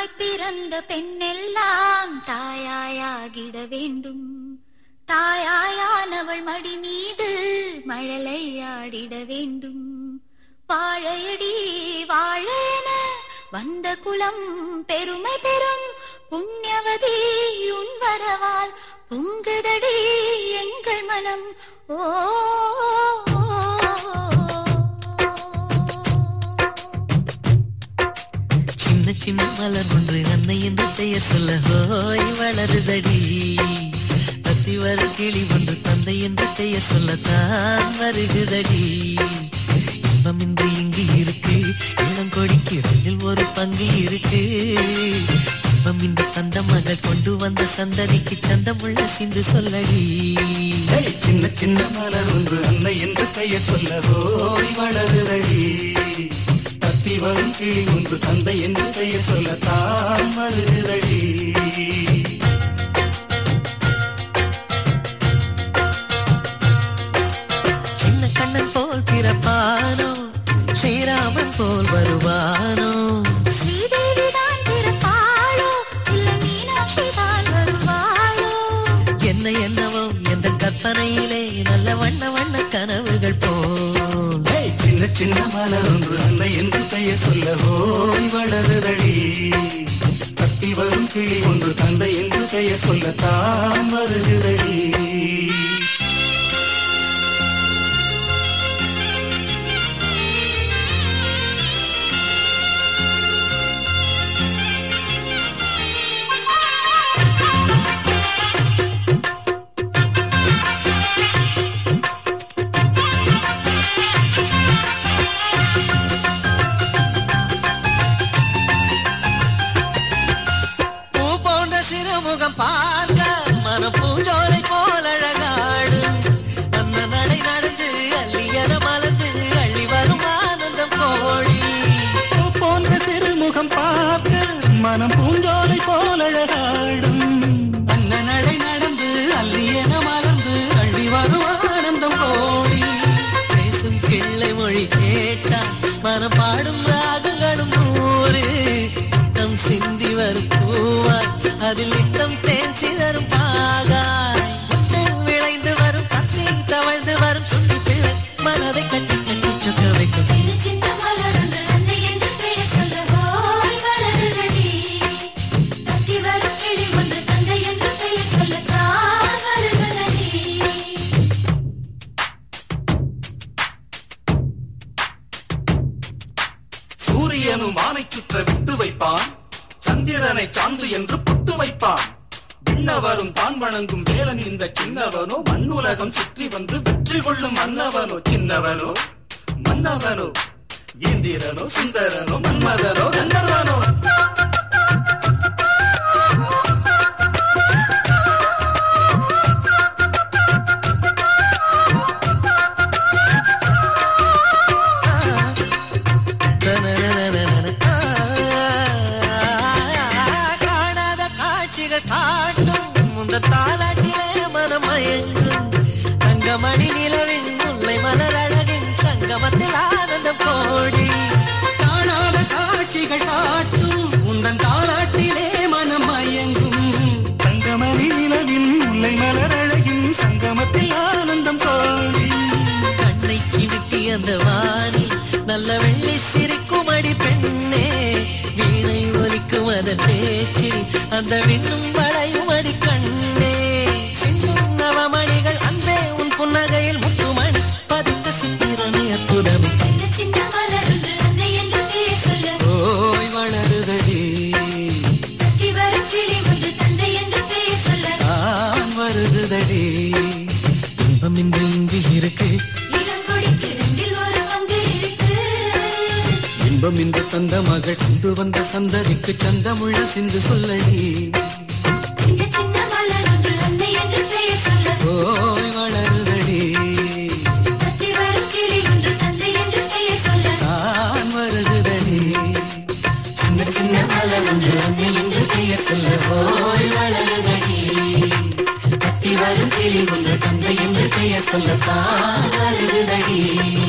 பெண்ணாய் பிறந்த பெண்ணெல்லாம் தாயாயாகிட வேண்டும் தாயாயானவள் மடி மீது மழலையாடிட வேண்டும் வாழையடி வாழென வந்த குலம் பெருமை பெறும் புண்ணியவதி உன் வரவால் பொங்குதடி எங்கள் மனம் ஓ சின்ன சின்ன மலர் ஒன்று அன்னை என்று பெயர் சொல்ல ஹோய் வளருதடி தத்தி வர கிளி ஒன்று தந்தை என்று பெயர் சொல்லத்தான் வருகுதடி இன்பம் இன்று இங்கு இருக்கு இளங்கொடிக்கு ரெண்டில் ஒரு பங்கு இருக்கு இன்பம் இன்று தந்த மகள் கொண்டு வந்த சந்ததிக்கு சந்தமுள்ள சிந்து சொல்லடி ஏய், சின்ன சின்ன மலர் ஒன்று அன்னை என்று பெயர் சொல்ல ஓய் வளருதடி தத்தி வரும் கிளி ஒன்று தந்தை என்று பெயர் சொல்ல தான் வருகுதடி சின்ன கண்ணன் போல் பிறப்பானோ ஸ்ரீராமன் போல் வருவானோ ஸ்ரீதேவி தான் பிறப்பாளோ இல்ல மீனாட்சி தான் வருவாளோ என்ன என்னவோ எந்த கற்பனையிலே நல்ல வண்ண வண்ண கனவுகள் போல் ஏய், சின்ன சின்ன மலர் ஒன்று அன்னை என்று பெயர் சொல்ல ஓய் வளருதடி தத்தி வரும் கிளி ஒன்று தந்தை என்று பெயர் சொல்ல தான் வருகுதடி பூ போன்ற சிறுமுகம் பார்க்க மனம் பூஞ்சோலை போல் அழகாடும் அந்த நடை நடந்து அள்ளியன மலர்ந்து அள்ளி வரும் ஆனந்தம் கோழி பூ போன்ற திருமுகம் பார்க்க மனம் பூஞ்சோலை போல் அழகாடும் அந்த நடை நடந்து அள்ளியன மலர்ந்து அள்ளி வரும் ஆனந்தம் கோடி பேசும் கிள்ளை மொழி கேட்டா மனம் பாடும் ராகங்களும் நூறு நித்தம் சிந்தி வரும் பூவாய் அதில் நித்தம் தேன் சிதறும் பாகாய் முத்தம் விளைந்து வரும் கத்தி தவழ்ந்து வரும் சுண்டி பிள்ளை மனதை கட்டி கட்டி சுக்க வைக்கும் சின்ன சின்ன மலர் ஒன்று அன்னை என்று பெயர் சொல்ல ஓய் வளருதடி தத்தி வரும் கிளி ஒன்று தந்தை என்று பெயர் சொல்ல தான் வருகிறதடி சூரியனும் வானை சுற்ற விட்டு வைப்பான் சந்திரனை சாந்து என்று புட்டு வைப்பான் விண்ணவரும் தான் வணங்கும் வேலன் இந்த சின்னவனோ மண்ணுலகம் சுற்றி வந்து வெற்றி கொள்ளும் மன்னவனோ சின்னவனோ மன்னவனோ இந்திரனோ சுந்தரனோ மன்மதனோ கந்தர்வனோ காணாத காட்சிகள் காட்டும் முந்த தாலாட்டிலே மனம் மயங்கும் தங்கமணி நிலவின் முல்லை மலர் அழகின் சங்கமத்தில் ஆனந்தம் கோடி காணாத காட்சிகள் காட்டும் உந்தன் தாலாட்டிலே மனம் மயங்கும் தங்கமணி நிலவின் முல்லை மலர் அழகின் சங்கமத்தில் ஆனந்தம் கோடி கண்ணை சிமிட்டி அந்த வானில் நல்ல வெள்ளி சிரிக்கும் அடி பெண்ணே வீணை ஒலிக்கும் அதன் பேச்சில் அந்த விண்ணும் வளையும் அடி கண்ணே சிந்தும் நவமணிகள் அன்பே உன் புன்னகையில் முத்துமணி பதித்த சித்திரமே அற்புதமே சின்ன சின்ன மலர் ஒன்று அன்னை என்று பெயர் சொல்ல ஓய் வளருதடி தத்தி வரும் கிளி ஒன்று தந்தை என்று பெயர் சொல்ல தான் வருதுதடி இன்பம் இன்று இங்கு இருக்கு இளங்கொடிக்கு ரெண்டில் ஒரு பங்கு இருக்கு இன்பம் இன்று தந்த மகள் கொண்டு வந்த சந்ததிக்கு சந்தமுள்ள சிந்து சொல்லடி சின்ன சின்ன மலர் ஒன்று அன்னை என்று பெயர் சொல்ல ஓய் வளருதடி தத்தி வரும் கிளி ஒன்று தந்தை என்று பெயர் சொல்ல தான் வருதுதடி சின்ன சின்ன மலர் ஒன்று அன்னை என்று பெயர் சொல்ல ஓய் வளருதடி கத்தி வரும் கிளி ஒன்று தந்தை என்று பெயர் சொல்ல தான் வருதுதடி